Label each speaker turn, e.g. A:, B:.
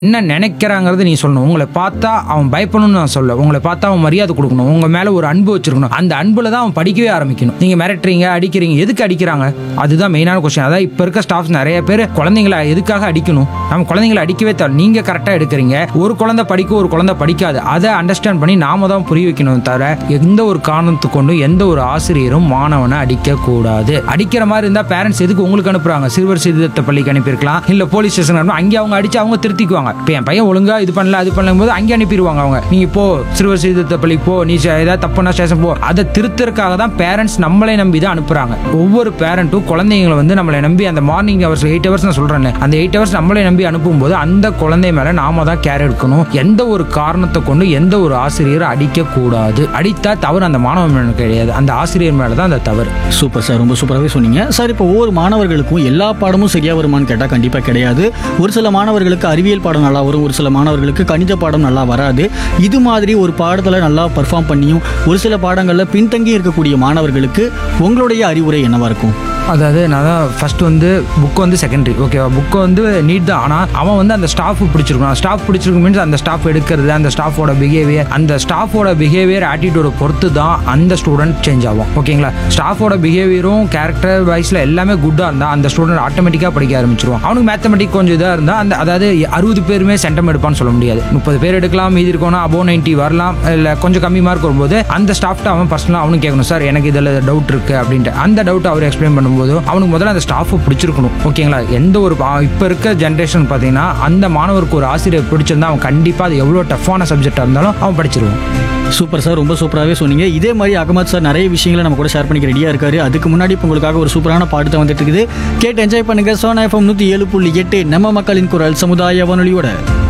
A: என்ன நினைக்கிறாங்கிறது நீ சொல்லணும் உங்களை பார்த்தா அவன் பயப்படணும்னு நான் சொல்ல உங்களை பார்த்தா அவன் மரியாதை கொடுக்கணும் உங்க மேல ஒரு அன்பு வச்சிருக்கணும் அந்த அன்புல தான் அவன் படிக்கவே ஆரம்பிக்கணும் நீங்க மிரட்டுறீங்க அடிக்கிறீங்க எதுக்கு அடிக்கிறாங்க அதுதான் மெயினான கொஸ்டின் அதான் இப்ப இருக்க ஸ்டாஃப்ஸ் நிறைய பேர் குழந்தைங்களை எதுக்காக அடிக்கணும் நம்ம குழந்தைங்களை அடிக்கவே தேவை நீங்க கரெக்டா எடுக்கிறீங்க ஒரு குழந்தை படிக்கும் ஒரு குழந்தை படிக்காது அதை அண்டர்ஸ்டாண்ட் பண்ணி நாம தான் புரிய வைக்கணும் தவிர எந்த ஒரு காரணத்துக்கு கொண்டு எந்த ஒரு ஆசிரியரும் மாணவனை அடிக்க கூடாது அடிக்கிற மாதிரி இருந்தா பேரண்ட்ஸ் எதுக்கு உங்களுக்கு அனுப்புறாங்க சிறுவர் சீர்திருத்த பள்ளிக்கு அனுப்பியிருக்கலாம் இல்ல போலீஸ் ஸ்டேஷன் அனுப்பி அங்கே அவங்க அடிச்சு அவங்க திருத்திக்குவாங்க இப்போ என் பையன் ஒழுங்கா இது பண்ணல அது பண்ணும் போது அங்கே அனுப்பிடுவாங்க அவங்க நீ போ சிறுவர் சீர்திருத்த பள்ளிக்கு போ நீ சே- ஏதாவது தப்புனா ஸ்டேஷன் போ அதை திருத்தறதுக்காக தான் பேரண்ட்ஸ் நம்மளை நம்பி தான் அனுப்புறாங்க ஒவ்வொரு பேரண்ட்டும் குழந்தைங்களை வந்து நம்மளை நம்பி அந்த மார்னிங் ஹவர்ஸ் எயிட் ஹவர்ஸ் நான் சொல்றேன் அந்த எயிட் ஹவர்ஸ் நம்மளை நம்பி அனுப்பும்போது அந்த குழந்தை மேல நாம தான் கேர் எடுக்கணும் எந்த ஒரு காரணத்தை கொண்டு எந்த ஒரு ஆசிரியரும் அடிக்க கூடாது அடித்தா தவறு அந்த மாணவன் மேல கிடையாது அந்த ஆசிரியர் மேல தான் அந்த தவறு
B: சூப்பர் சார் ரொம்ப சூப்பராகவே சொன்னீங்க சார் இப்போ ஒவ்வொரு மாணவர்களுக்கும் எல்லா பாடமும் சரியாக வருமான்னு கேட்டால் கண்டிப்பாக கிடையாது ஒரு சில மாணவர்களுக்கு அறிவியல் பாடம் நல்லா வரும் ஒரு சில மாணவர்களுக்கு கணித பாடம் நல்லா வராது இது மாதிரி ஒரு பாடத்தில் நல்லா பர்ஃபார்ம் பண்ணியும் ஒரு சில பாடங்களில் பின்தங்கி இருக்கக்கூடிய மாணவர்களுக்கு உங்களுடைய அறிவுரை என்னவா இருக்கும்
A: அதாவது நான் தான் ஃபர்ஸ்ட் வந்து புக் வந்து செகண்டரி ஓகேவா புக்கு வந்து நீட் தான் ஆனால் அவன் வந்து அந்த ஸ்டாஃப் பிடிச்சிருக்கணும் ஸ்டாஃப் பிடிச்சிருக்கும் மீன்ஸ் அந்த ஸ்டாஃப் எடுக்கிறது அந்த ஸ்டாஃபோட பிஹேவியர் அந்த ஸ்டாஃபோட பிஹேவியர் ஆட்டிடியூட பொறுத்து தான் அந்த ஸ்டூடெண்ட் சேஞ்ச் ஆகும் ஓகேங்களா ஸ்டாஃபோட பிஹேவியரும் கேரக்டர் வைஸில் எல்லாமே குட்டாக இருந்தால் அந்த ஸ்டூடெண்ட் ஆட்டோமேட்டிக்காக படிக்க ஆரம்பிச்சிருவான் அவனுக்கு மேத்தமெட்டிக் கொஞ்சம் இதாக இருந்தால் அந்த அதாவது அறுபது பேருமே சென்டம் எடுப்பான்னு சொல்ல முடியாது முப்பது பேர் எடுக்கலாம் மீதி இருக்கணும் அபோ நைன்ட்டி வரலாம் இல்லை கொஞ்சம் கம்மி மார்க் வரும்போது அந்த ஸ்டாஃப்ட்ட அவன் பர்சனலாக அவனுக்கு கேட்கணும் சார் எனக்கு இதில் டவுட் இருக்குது அப்படின்ட்டு அந்த டவுட் அவர் எக்ஸ்பிளைன் பண்ணும்போது அவனுக்கு முதல்ல அந்த ஸ்டாஃபை பிடிச்சிருக்கணும் ஓகேங்களா எந்த ஒரு இப்போ இருக்க ஜென்ரேஷன் பார்த்தீங்கன்னா அந்த மாணவருக்கு ஒரு ஆசிரியர் பிடிச்சிருந்தா அவன் கண்டிப்பாக அது எவ்வளோ டஃப்பான சப்ஜெக்டாக இருந்தாலும் அவன் படிச்சிருவான்
B: சூப்பர் சார் ரொம்ப சூப்பராகவே சொன்னீங்க இதே மாதிரி அகமத் சார் நிறைய விஷயங்களை நம்ம கூட ஷேர் பண்ணிக்க ரெடியாக இருக்காரு அதுக்கு முன்னாடி இப்போ உங்களுக்காக ஒரு சூப்பரான பாட்டு தான் வந்துட்டு இருக்குது கேட்டு என்ஜாய் பண்ணுங்க சோனா எஃப்எம் நூற்றி ஏழு புள்ளி எட்டு நம்ம மக்களின் குரல் சமுதாய வானொலியோட